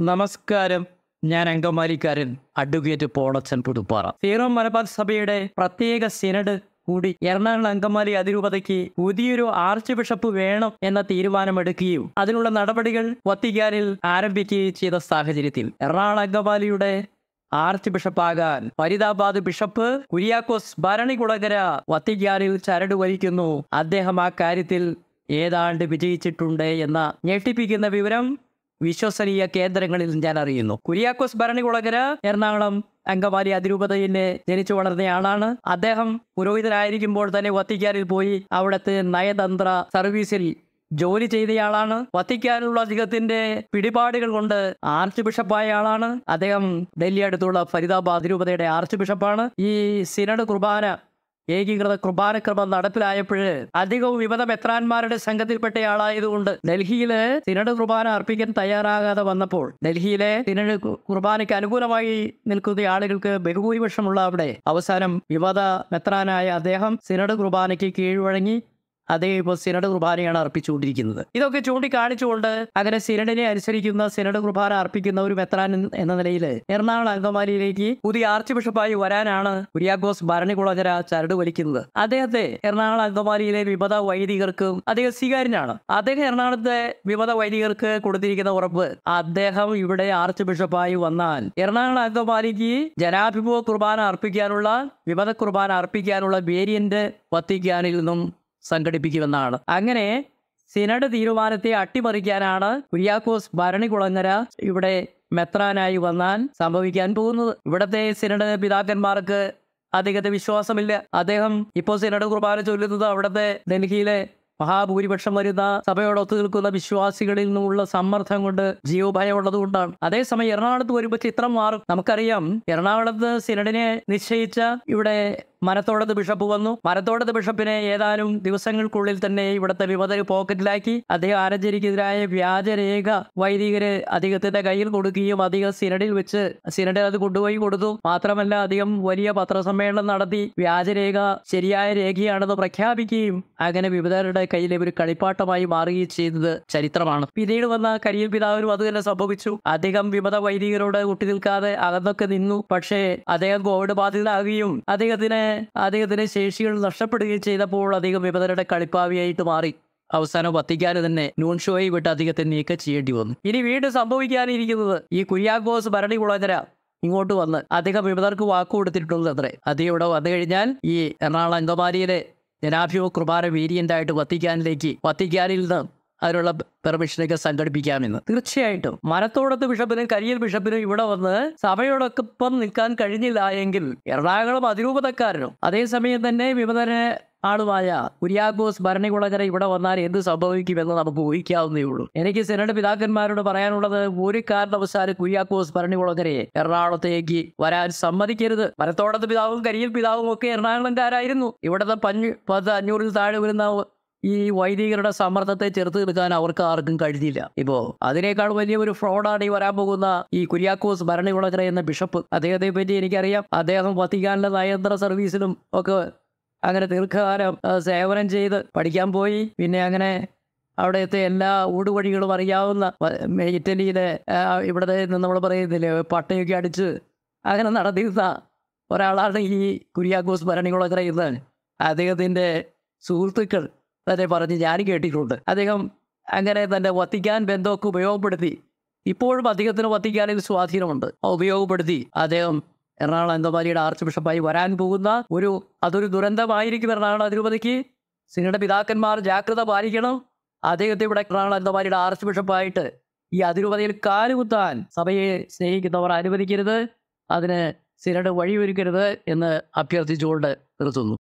നമസ്കാരം ഞാൻ അങ്കമാലിക്കാരൻ അഡ്വക്കേറ്റ് പോളച്ചൻ പുതുപ്പാറ സീറോ മലബാർ സഭയുടെ പ്രത്യേക സിനഡ് കൂടി എറണാകുളം അങ്കമാലി അതിരൂപതയ്ക്ക് പുതിയൊരു ആർച്ച് ബിഷപ്പ് വേണം എന്ന തീരുമാനമെടുക്കുകയും അതിനുള്ള നടപടികൾ വത്തിക്കാനിൽ ആരംഭിക്കുകയും ചെയ്ത സാഹചര്യത്തിൽ എറണാകുളം അങ്കമാലിയുടെ ആർച്ച് ബിഷപ്പാകാൻ ഫരീദാബാദ് ബിഷപ്പ് കുര്യാക്കോസ് ഭരണികുളകര വത്തിക്കാനിൽ ചരട് വലിക്കുന്നു അദ്ദേഹം ആ കാര്യത്തിൽ ഏതാണ്ട് വിജയിച്ചിട്ടുണ്ട് എന്ന ഞെട്ടിപ്പിക്കുന്ന വിവരം വിശ്വസനീയ കേന്ദ്രങ്ങളിൽ ഞാൻ അറിയുന്നു കുര്യാക്കോസ് ഭരണികുളകര എറണാകുളം അങ്കമാലി അതിരൂപതയിലെ ജനിച്ചു വളർന്നയാളാണ് അദ്ദേഹം പുരോഹിതനായിരിക്കുമ്പോൾ തന്നെ വത്തിക്കാനിൽ പോയി അവിടുത്തെ നയതന്ത്ര സർവീസിൽ ജോലി ചെയ്തയാളാണ് വത്തിക്കാനുള്ള അദ്ദേഹത്തിന്റെ പിടിപാടുകൾ കൊണ്ട് ആർച്ച് ബിഷപ്പായ ആളാണ് അദ്ദേഹം ഡൽഹി അടുത്തുള്ള ഫരീദാബാദ് അതിരൂപതയുടെ ആർച്ച് ബിഷപ്പാണ് ഈ സിനഡ് കുർബാന ഏകീകൃത കുർബാനക്രമം നടപ്പിലായപ്പോൾ അധികവും വിമത മെത്രാന്മാരുടെ സംഘത്തിൽപ്പെട്ടയാളായതുകൊണ്ട് ഡൽഹിയില് സിനഡ് കുർബാന അർപ്പിക്കാൻ തയ്യാറാകാതെ വന്നപ്പോൾ ഡൽഹിയിലെ സിനഡ് കു- കുർബാനയ്ക്ക് അനുകൂലമായി നിൽക്കുന്ന ആളുകൾക്ക് ബഹുഭൂരിപക്ഷമുള്ള അവിടെ അവസാനം വിമത മെത്രാനായ അദ്ദേഹം സിനഡ് കുർബാനയ്ക്ക് കീഴ്വഴങ്ങി അദ്ദേഹം ഇപ്പോൾ സിനഡ് കുർബാനയാണ് അർപ്പിച്ചുകൊണ്ടിരിക്കുന്നത് ഇതൊക്കെ ചൂണ്ടിക്കാണിച്ചുകൊണ്ട് അങ്ങനെ സിനഡിനെ അനുസരിക്കുന്ന സിനഡ് കുർബാന അർപ്പിക്കുന്ന ഒരു മെത്രാൻ എന്ന നിലയിൽ എറണാകുളം അങ്കമാലിയിലേക്ക് പുതിയ ആർച്ച് ബിഷപ്പായി വരാനാണ് കുര്യാക്കോസ് ഭരണികുളങ്ങര ചരട് വലിക്കുന്നത് അദ്ദേഹത്തെ എറണാകുളം അങ്കമാലിയിലെ വിമത വൈദികർക്കും അദ്ദേഹം സ്വീകാര്യനാണ് അദ്ദേഹം എറണാകുളത്തെ വിമത വൈദികർക്ക് കൊടുത്തിരിക്കുന്ന ഉറപ്പ് അദ്ദേഹം ഇവിടെ ആർച്ച് ബിഷപ്പായി വന്നാൽ എറണാകുളം അങ്കമാലിക്ക് ജനാഭിമുഖ കുർബാന അർപ്പിക്കാനുള്ള വിമത കുർബാന അർപ്പിക്കാനുള്ള വേരിയന്റ് വത്തിക്കാനിൽ നിന്നും സംഘടിപ്പിക്കുമെന്നാണ് അങ്ങനെ സിനഡ് തീരുമാനത്തെ അട്ടിമറിക്കാനാണ് കുര്യാക്കോസ് ഭരണികുളങ്ങര ഇവിടെ മെത്രാനായി വന്നാൽ സംഭവിക്കാൻ പോകുന്നത് ഇവിടത്തെ സിനഡ് പിതാക്കന്മാർക്ക് അദ്ദേഹത്തെ വിശ്വാസമില്ല അദ്ദേഹം ഇപ്പോൾ സിനഡ് കുർബാന ചൊല്ലുന്നത് അവിടുത്തെ ഡൽഹിയിലെ മഹാഭൂരിപക്ഷം വരുന്ന സഭയോടൊത്തു നിൽക്കുന്ന വിശ്വാസികളിൽ നിന്നുള്ള സമ്മർദ്ദം കൊണ്ട് ജീവഭയം ഉള്ളതുകൊണ്ടാണ് അതേസമയം എറണാകുളത്ത് വരുമ്പോൾ ചിത്രം മാറും നമുക്കറിയാം എറണാകുളത്ത് സിനഡിനെ നിശ്ചയിച്ച ഇവിടെ മരത്തോടത്ത് ബിഷപ്പ് വന്നു മരത്തോടത്ത് ബിഷപ്പിനെ ഏതാനും ദിവസങ്ങൾക്കുള്ളിൽ തന്നെ ഇവിടുത്തെ വിമതര് പോക്കറ്റിലാക്കി അദ്ദേഹം ആരഞ്ചേരിക്കെതിരായ വ്യാജരേഖ വൈദികര് അദ്ദേഹത്തിന്റെ കയ്യിൽ കൊടുക്കുകയും അദ്ദേഹം സിനഡിൽ വെച്ച് സിനഡിൽ അത് കൊണ്ടുപോയി കൊടുത്തു മാത്രമല്ല അദ്ദേഹം വലിയ പത്രസമ്മേളനം നടത്തി വ്യാജരേഖ ശരിയായ രേഖയാണെന്ന് പ്രഖ്യാപിക്കുകയും അങ്ങനെ വിമതരുടെ കയ്യിൽ ഒരു കളിപ്പാട്ടമായി മാറുകയും ചെയ്തത് ചരിത്രമാണ് പിന്നീട് വന്ന കരിയൽ പിതാവിനും അത് തന്നെ സംഭവിച്ചു അദ്ദേഹം വിമത വൈദികരോട് കുട്ടി നിൽക്കാതെ അകന്നൊക്കെ നിന്നു പക്ഷേ അദ്ദേഹം കോവിഡ് ബാധിതനാകുകയും അദ്ദേഹത്തിന് അദ്ദേഹത്തിന്റെ ശേഷികൾ നഷ്ടപ്പെടുകയും ചെയ്തപ്പോൾ അദ്ദേഹം വിമതരുടെ കളിപ്പാവിയായിട്ട് മാറി അവസാനം വത്തിക്കാന് തന്നെ നൂൺ ഷോയെ വിട്ട് അദ്ദേഹത്തെ നീക്കം ചെയ്യേണ്ടി വന്നു ഇനി വീണ്ടും സംഭവിക്കാനിരിക്കുന്നത് ഈ കുര്യാക്കോസ് ഭരണികുളങ്ങര ഇങ്ങോട്ട് വന്ന് അദ്ദേഹം വിമതർക്ക് വാക്ക് കൊടുത്തിട്ടുണ്ട് അത്രേ അദ്ദേഹം ഇവിടെ വന്നു കഴിഞ്ഞാൽ ഈ എറണാകുളം അങ്കമാലിയിലെ ജനാഭിമുഖ കുർബാന വേരിയന്റ് ആയിട്ട് വത്തിക്കാനിലേക്ക് വത്തിക്കാനിൽ നിന്ന് അതിനുള്ള പെർമിഷനൊക്കെ സംഘടിപ്പിക്കാമെന്ന് തീർച്ചയായിട്ടും മരത്തോടത്ത് ബിഷപ്പിനും കരിയൽ ബിഷപ്പിനും ഇവിടെ വന്ന് സഭയോടൊപ്പം നിൽക്കാൻ കഴിഞ്ഞില്ല എങ്കിൽ എറണാകുളം അതിരൂപതക്കാരനും അതേസമയം തന്നെ വിമതനെ ആളുമായ കുര്യാക്കോസ് ഭരണകുളകര ഇവിടെ വന്നാൽ എന്ത് സംഭവിക്കുമെന്ന് നമുക്ക് ഊഹിക്കാവുന്നേ ഉള്ളൂ എനിക്ക് സെനഡ് പിതാക്കന്മാരോട് പറയാനുള്ളത് ഒരു കാരണവശാലും കുര്യാക്കോസ് ഭരണകുളകരയെ എറണാകുളത്തേക്ക് വരാൻ സമ്മതിക്കരുത് മരത്തോടത്ത് പിതാവും കരിയൽ പിതാവും ഒക്കെ എറണാകുളംകാരായിരുന്നു ഇവിടുത്തെ പഞ്ഞു പത്ത് അഞ്ഞൂറിൽ താഴെ വരുന്ന ഈ വൈദികരുടെ സമ്മർദ്ദത്തെ ചെറുത്ത് നിൽക്കാൻ അവർക്ക് ആർക്കും കഴിഞ്ഞില്ല ഇപ്പോ അതിനേക്കാൾ വലിയ ഒരു ഫ്രോഡാണ് ഈ വരാൻ പോകുന്ന ഈ കുര്യാക്കോസ് ഭരണകുളകര എന്ന ബിഷപ്പ് അദ്ദേഹത്തെ പറ്റി എനിക്കറിയാം അദ്ദേഹം വത്തിക്കാനിലെ നയതന്ത്ര സർവീസിലും ഒക്കെ അങ്ങനെ ദീർഘകാലം ആ, സേവനം ചെയ്ത് പഠിക്കാൻ പോയി പിന്നെ അങ്ങനെ അവിടുത്തെ എല്ലാ ഊടുവഴികളും അറിയാവുന്ന വ- ഇറ്റലിയിലെ ആ, ഇവിടുത്തെ നമ്മൾ പറയുന്നില്ലേ പട്ടയൊക്കെ അടിച്ച് അങ്ങനെ നടത്തിയിരുന്ന ഒരാളാണ് ഈ കുര്യാക്കോസ് ഭരണികുളക്കര എന്ന് അദ്ദേഹത്തിൻ്റെ സുഹൃത്തുക്കൾ തന്നെ പറഞ്ഞ് ഞാൻ കേട്ടിട്ടുണ്ട് അദ്ദേഹം അങ്ങനെ തൻ്റെ വത്തിക്കാൻ ബന്ധമൊക്കെ ഉപയോഗപ്പെടുത്തി ഇപ്പോഴും അദ്ദേഹത്തിന് വത്തിക്കാനിൽ സ്വാധീനമുണ്ട് ആ ഉപയോഗപ്പെടുത്തി അദ്ദേഹം എറണാകുളം അങ്കമാലിയുടെ ആർച്ച് ബിഷപ്പായി വരാൻ പോകുന്ന ഒരു അതൊരു ദുരന്തമായിരിക്കും എറണാകുളം അതിരൂപതയ്ക്ക് സിനിയുടെ പിതാക്കന്മാർ ജാഗ്രത പാലിക്കണം അദ്ദേഹത്തെ ഇവിടെ എറണാകുളം അങ്കമാലിയുടെ ആർച്ച് ബിഷപ്പായിട്ട് ഈ അതിരൂപതയിൽ കാലുകുത്താൻ സഭയെ സ്നേഹിക്കുന്നവർ അനുവദിക്കരുത് അതിന് സിനഡ് വഴിയൊരുക്കരുത് എന്ന് അഭ്യർത്ഥിച്ചുകൊണ്ട് നിർത്തുന്നു